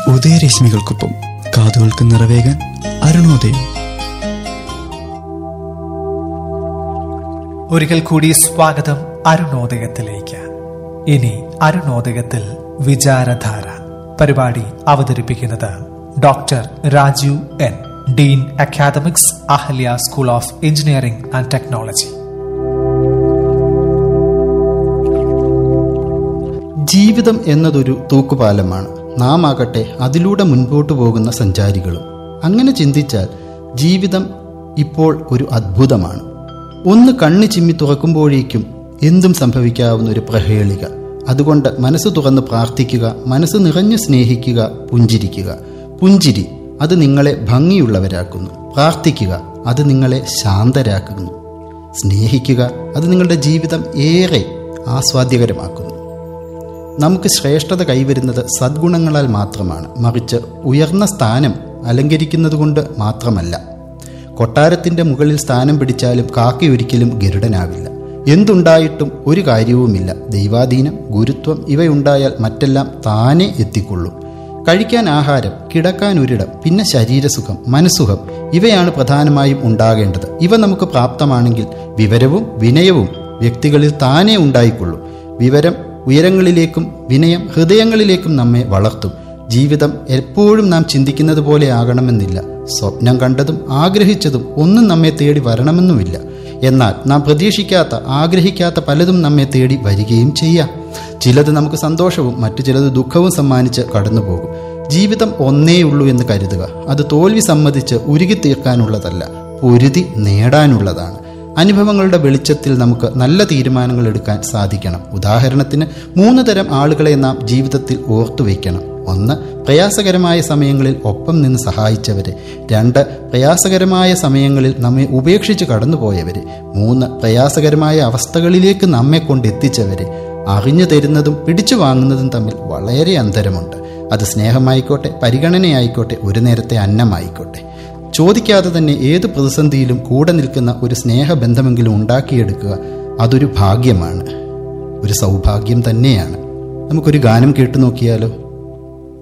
ഉദയരശ്മികൾക്കൊപ്പം കാതുകൾക്ക് നിറവേകാൻ അരുണോദയം ഒരിക്കൽ കൂടി സ്വാഗതം അരുണോദയത്തിലേക്ക് ഇനി അരുണോദയത്തിൽ വിചാരധാര പരിപാടി അവതരിപ്പിക്കുന്നത് doctor Rajeev N dean academics Ahalia school of engineering and technology ജീവിതം എന്നതൊരു തൂക്കുപാലമാണ് നാം ആകട്ടെ അതിലൂടെ മുൻപോട്ട് പോകുന്ന സഞ്ചാരികളും അങ്ങനെ ചിന്തിച്ചാൽ ജീവിതം ഇപ്പോൾ ഒരു അദ്ഭുതമാണ് ഒന്ന് കണ്ണു ചിമ്മി തുറക്കുമ്പോഴേക്കും എന്തും സംഭവിക്കാവുന്ന ഒരു പ്രഹേളിക അതുകൊണ്ട് മനസ്സ് തുറന്ന് പ്രാർത്ഥിക്കുക മനസ്സ് നിറഞ്ഞു സ്നേഹിക്കുക പുഞ്ചിരിക്കുക പുഞ്ചിരി അത് നിങ്ങളെ ഭംഗിയുള്ളവരാക്കുന്നു പ്രാർത്ഥിക്കുക അത് നിങ്ങളെ ശാന്തരാക്കുന്നു സ്നേഹിക്കുക അത് നിങ്ങളുടെ ജീവിതം ഏറെ ആസ്വാദ്യകരമാക്കുന്നു നമുക്ക് ശ്രേഷ്ഠത കൈവരുന്നത് സദ്ഗുണങ്ങളാൽ മാത്രമാണ് മറിച്ച് ഉയർന്ന സ്ഥാനം അലങ്കരിക്കുന്നത് കൊണ്ട് മാത്രമല്ല കൊട്ടാരത്തിന്റെ മുകളിൽ സ്ഥാനം പിടിച്ചാലും കാക്കയൊരിക്കലും ഗരുഡനാവില്ല എന്തുണ്ടായിട്ടും ഒരു കാര്യവുമില്ല ദൈവാധീനം ഗുരുത്വം ഇവയുണ്ടായാൽ മറ്റെല്ലാം താനെ എത്തിക്കൊള്ളും കഴിക്കാൻ ആഹാരം കിടക്കാൻ ഒരിടം പിന്നെ ശരീരസുഖം മനസ്സുഖം ഇവയാണ് പ്രധാനമായും ഉണ്ടാകേണ്ടത് ഇവ നമുക്ക് പ്രാപ്തമാണെങ്കിൽ വിവരവും വിനയവും വ്യക്തികളിൽ താനെ ഉണ്ടായിക്കൊള്ളും വിവരം ഉയരങ്ങളിലേക്കും വിനയം ഹൃദയങ്ങളിലേക്കും നമ്മെ വളർത്തും ജീവിതം എപ്പോഴും നാം ചിന്തിക്കുന്നത് പോലെ ആകണമെന്നില്ല സ്വപ്നം കണ്ടതും ആഗ്രഹിച്ചതും ഒന്നും നമ്മെ തേടി വരണമെന്നുമില്ല എന്നാൽ നാം പ്രതീക്ഷിക്കാത്ത ആഗ്രഹിക്കാത്ത പലതും നമ്മെ തേടി വരികയും ചെയ്യാം ചിലത് നമുക്ക് സന്തോഷവും മറ്റു ചിലത് ദുഃഖവും സമ്മാനിച്ച് കടന്നുപോകും ജീവിതം ഒന്നേയുള്ളൂ എന്ന് കരുതുക അത് തോൽവി സമ്മതിച്ച് ഉരുകി തീർക്കാനുള്ളതല്ല പൊരുതി നേടാനുള്ളതാണ് അനുഭവങ്ങളുടെ വെളിച്ചത്തിൽ നമുക്ക് നല്ല തീരുമാനങ്ങൾ എടുക്കാൻ സാധിക്കണം ഉദാഹരണത്തിന് മൂന്ന് തരം ആളുകളെ നാം ജീവിതത്തിൽ ഓർത്തുവയ്ക്കണം ഒന്ന് പ്രയാസകരമായ സമയങ്ങളിൽ ഒപ്പം നിന്ന് സഹായിച്ചവരെ രണ്ട് പ്രയാസകരമായ സമയങ്ങളിൽ നമ്മെ ഉപേക്ഷിച്ച് കടന്നുപോയവരെ മൂന്ന് പ്രയാസകരമായ അവസ്ഥകളിലേക്ക് നമ്മെ കൊണ്ടെത്തിച്ചവരെ അറിഞ്ഞു തരുന്നതും പിടിച്ചു വാങ്ങുന്നതും തമ്മിൽ വളരെ അന്തരമുണ്ട് അത് സ്നേഹമായിക്കോട്ടെ പരിഗണനയായിക്കോട്ടെ ഒരു നേരത്തെ അന്നമായിക്കോട്ടെ ചോദിക്കാതെ തന്നെ ഏത് പ്രതിസന്ധിയിലും കൂടെ നിൽക്കുന്ന ഒരു സ്നേഹബന്ധമെങ്കിലും ഉണ്ടാക്കിയെടുക്കുക അതൊരു ഭാഗ്യമാണ് ഒരു സൗഭാഗ്യം തന്നെയാണ് നമുക്കൊരു ഗാനം കേട്ടു നോക്കിയാലോ